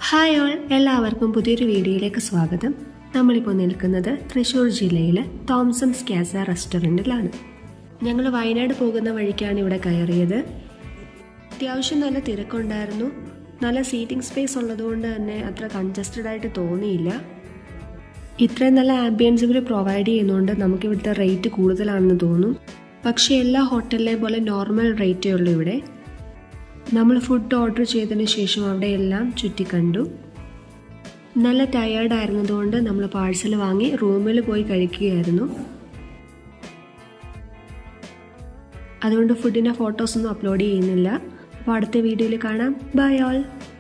hi all എല്ലാവർക്കും പുതിയൊരു വീഡിയോയിലേക്ക് സ്വാഗതം നമ്മളിപ്പോൾ നിൽക്കുന്നത് തൃശ്ശൂർ ജില്ലയിലെ തോംസൺസ് ക്യാസ റെസ്റ്റോറൻറ്റിലാണ് ഞങ്ങൾ വയനാട് പോകുന്ന വഴിക്കാണ് ഇവിടെ കയറിയത് അത്യാവശ്യം നല്ല തിരക്കുണ്ടായിരുന്നു നല്ല സീറ്റിംഗ് സ്പേസ് ഉള്ളതുകൊണ്ട് തന്നെ അത്ര കൺജസ്റ്റഡ് ആയിട്ട് തോന്നിയില്ല ഇത്രയും നല്ല ആംബിയൻസ് ഇവർ പ്രൊവൈഡ് ചെയ്യുന്നതുകൊണ്ട് നമുക്ക് ഇവിടുത്തെ റേറ്റ് കൂടുതലാണെന്ന് തോന്നും പക്ഷേ എല്ലാ ഹോട്ടലിലെ പോലെ നോർമൽ റേറ്റേ ഉള്ളൂ ഇവിടെ നമ്മൾ ഫുഡ് ഓർഡർ ചെയ്തതിന് ശേഷം അവിടെ എല്ലാം ചുറ്റിക്കണ്ടു നല്ല ടയേർഡ് ആയിരുന്നതുകൊണ്ട് നമ്മൾ പാഴ്സൽ വാങ്ങി റൂമിൽ പോയി കഴിക്കുകയായിരുന്നു അതുകൊണ്ട് ഫുഡിൻ്റെ ഫോട്ടോസൊന്നും അപ്ലോഡ് ചെയ്യുന്നില്ല അപ്പോൾ അടുത്ത വീഡിയോയിൽ കാണാം ബൈ ഓൾ